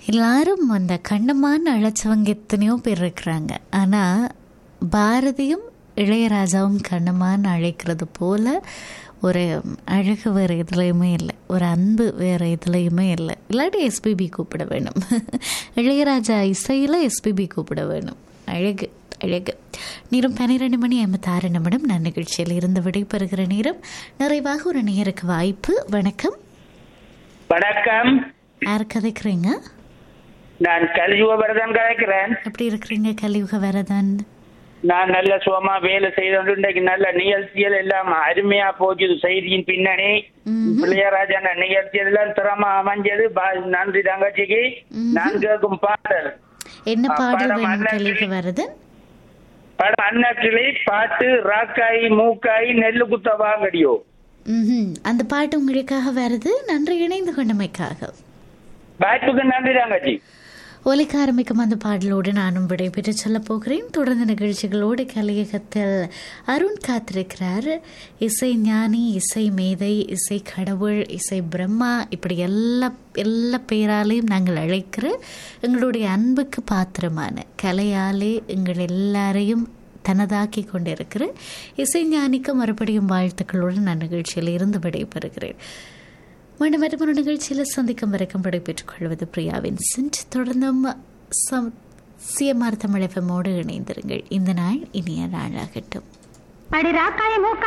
எல்லாரும் அந்த கண்ணமான அழைச்சவங்க எத்தனையோ பேர் இருக்கிறாங்க ஆனால் பாரதியும் இளையராஜாவும் கண்ணமான்னு அழைக்கிறது போல ஒரு அழகு வேறு எதுலேயுமே இல்லை ஒரு அன்பு வேறு எதுலேயுமே இல்லை இல்லாட்டி எஸ்பிபி கூப்பிட வேணும் இளையராஜா இசையில் எஸ்பிபி கூப்பிட வேணும் அழகு அழகு நேரம் பன்னிரெண்டு மணி ஐம்பத்தாறு நிமிடம் நான் நிகழ்ச்சியில் இருந்து விடைபெறுகிற நேரம் நிறைவாக ஒரு நேருக்கு வாய்ப்பு வணக்கம் வணக்கம் யார் கதைக்கிறீங்க நான் கலியுக வரதன் கதைக்கிறேன் எப்படி இருக்கிறீங்க கலியுக வரதன் நான் நல்ல சுகமா வேலை செய்து இன்றைக்கு நல்ல நிகழ்ச்சிகள் எல்லாம் அருமையா போச்சு செய்தியின் பின்னணி ம்ஹும். பிள்ளையராஜன் நிகழ்ச்சிகள் எல்லாம் திறமா அமைஞ்சது பா- நன்றி தங்கச்சிக்கு ம்ஹும். நான் கேட்கும் பாடல் என்ன ஆ, பாடல் படம் வேணும் அண்ணன் கலியுக வரதன் படம் அன்னக்கிளி பாட்டு ராக்காய் மூக்காய் நெல்லு குத்த வாங்கடியோ ம்ஹும். அந்த பாட்டு உங்களுக்காக வருது நன்றி இணைந்து கொண்டமைக்காக வாய்ப்புக்கு நன்றி தங்கச்சி ஒலிக்க ஆரம்பிக்கும் அந்த பாடலோடு நானும் விடைபெற்று சொல்ல போகிறேன் தொடர்ந்து நிகழ்ச்சிகளோடு கலியகத்தில் அருண் காத்திருக்கிறார் இசை ஞானி இசை மேதை இசை கடவுள் இசை பிரம்மா இப்படி எல்லா எல்லா பேராலையும் நாங்கள் அழைக்கிற எங்களுடைய அன்புக்கு பாத்திரமான கலையாலே எங்கள் எல்லாரையும் தனதாக்கி கொண்டிருக்கிற இசைஞானிக்கு மறுபடியும் வாழ்த்துக்களோடு நான் நிகழ்ச்சியில் இருந்து விடைபெறுகிறேன் மீண்டும் மற்றொரு நிகழ்ச்சியில் சந்திக்கும் வரைக்கும் விடைபெற்றுக் கொள்வது பிரியாவின் சென்ட் தொடர்ந்தும் சம் சிஎம்ஆர் தமிழ் எஃப்எம்மோடு இணைந்திருங்கள் இந்த நாள் இனிய நாளாகட்டும் அடி ராக்காய மூக்க